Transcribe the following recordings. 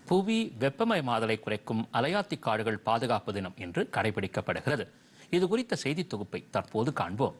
புவி வெப்பமயமாதலை குறைக்கும் அலையாத்தி காடுகள் பாதுகாப்பு தினம் என்று கடைபிடிக்கப்படுகிறது இது குறித்த செய்தி தொகுப்பை தற்போது காண்போம்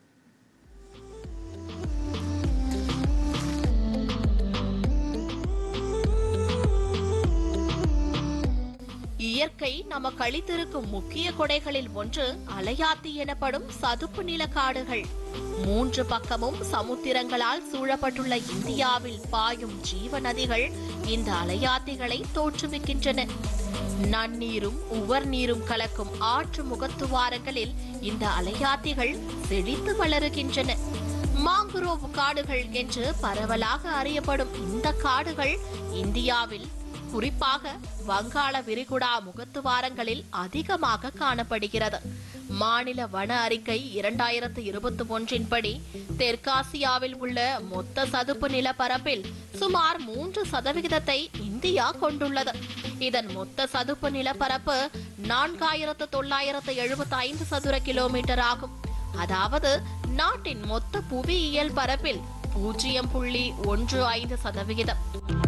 இயற்கை நமக்கு அளித்திருக்கும் முக்கிய கொடைகளில் ஒன்று அலையாத்தி எனப்படும் சதுப்பு நில காடுகள் மூன்று பக்கமும் சமுத்திரங்களால் சூழப்பட்டுள்ள இந்தியாவில் பாயும் ஜீவ நதிகள் இந்த அலையாத்திகளை தோற்றுவிக்கின்றன நன்னீரும் உவர் நீரும் கலக்கும் ஆற்று முகத்துவாரங்களில் இந்த அலையாத்திகள் செழித்து வளருகின்றன மாங்குரோவ் காடுகள் என்று பரவலாக அறியப்படும் இந்த காடுகள் இந்தியாவில் குறிப்பாக வங்காள விரிகுடா முகத்துவாரங்களில் அதிகமாக காணப்படுகிறது மாநில வன அறிக்கை இரண்டாயிரத்து இருபத்தி ஒன்றின் படி தெற்காசியாவில் உள்ள மொத்த சதுப்பு நிலப்பரப்பில் சுமார் மூன்று சதவிகிதத்தை இந்தியா கொண்டுள்ளது இதன் மொத்த சதுப்பு நிலப்பரப்பு நான்காயிரத்து தொள்ளாயிரத்து எழுபத்தி ஐந்து சதுர கிலோமீட்டர் ஆகும் அதாவது நாட்டின் மொத்த புவியியல் பரப்பில் பூஜ்ஜியம் புள்ளி ஒன்று ஐந்து சதவிகிதம்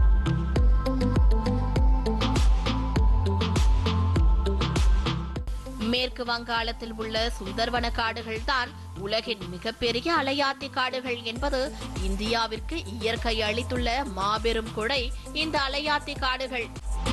மேற்கு வங்காளத்தில் உள்ள சுந்தர்வன காடுகள் தான் உலகின் மிகப்பெரிய அலையாத்தி காடுகள் என்பது இந்தியாவிற்கு இயற்கை அளித்துள்ள மாபெரும் கொடை இந்த அலையாத்தி காடுகள்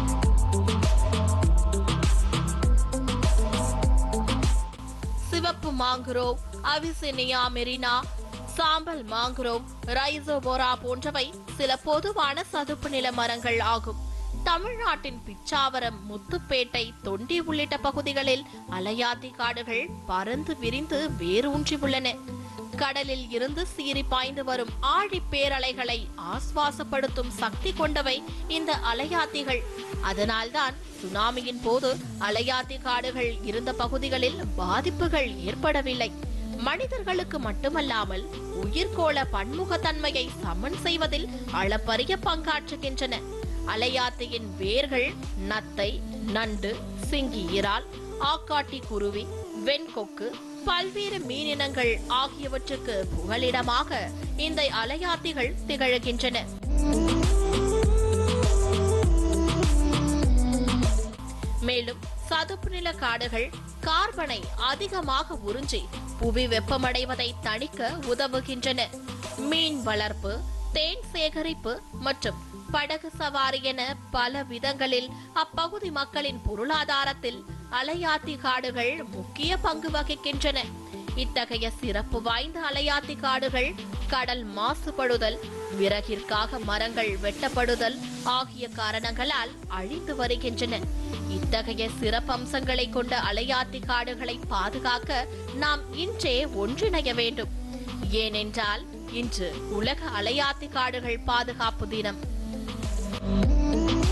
சிவப்பு மாங்குரோவ் அவிசினியா மெரினா சாம்பல் மாங்குரோவ் ரைசோபோரா போன்றவை சில பொதுவான சதுப்பு நில மரங்கள் ஆகும் தமிழ்நாட்டின் பிச்சாவரம் முத்துப்பேட்டை தொண்டி உள்ளிட்ட பகுதிகளில் அலையாத்தி காடுகள் பறந்து விரிந்து வேரூன்றி உள்ளன கடலில் இருந்து சீறி பாய்ந்து வரும் ஆழி பேரலைகளை ஆஸ்வாசப்படுத்தும் சக்தி கொண்டவை இந்த அலையாத்திகள் அதனால்தான் சுனாமியின் போது அலையாத்தி காடுகள் இருந்த பகுதிகளில் பாதிப்புகள் ஏற்படவில்லை மனிதர்களுக்கு மட்டுமல்லாமல் உயிர்கோள பன்முகத்தன்மையை சமன் செய்வதில் அளப்பரிய பங்காற்றுகின்றன அலையாத்தியின் வேர்கள் நத்தை நண்டு சிங்கி இறால் ஆக்காட்டி குருவி வெண்கொக்கு பல்வேறு மீனினங்கள் ஆகியவற்றுக்கு புகலிடமாக இந்த அலையாத்திகள் திகழ்கின்றன மேலும் சதுப்பு நில காடுகள் கார்பனை அதிகமாக உறிஞ்சி புவி வெப்பமடைவதை தணிக்க உதவுகின்றன மீன் வளர்ப்பு தேன் சேகரிப்பு மற்றும் படகு சவாரி என பல விதங்களில் அப்பகுதி மக்களின் பொருளாதாரத்தில் அலையாத்தி காடுகள் முக்கிய பங்கு வகிக்கின்றன இத்தகைய சிறப்பு வாய்ந்த அலையாத்தி காடுகள் கடல் மாசுபடுதல் விறகிற்காக மரங்கள் வெட்டப்படுதல் ஆகிய காரணங்களால் அழிந்து வருகின்றன இத்தகைய சிறப்பம்சங்களை கொண்ட அலையாத்தி காடுகளை பாதுகாக்க நாம் இன்றே ஒன்றிணைய வேண்டும் ஏனென்றால் இன்று உலக அலையாத்தி காடுகள் பாதுகாப்பு தினம்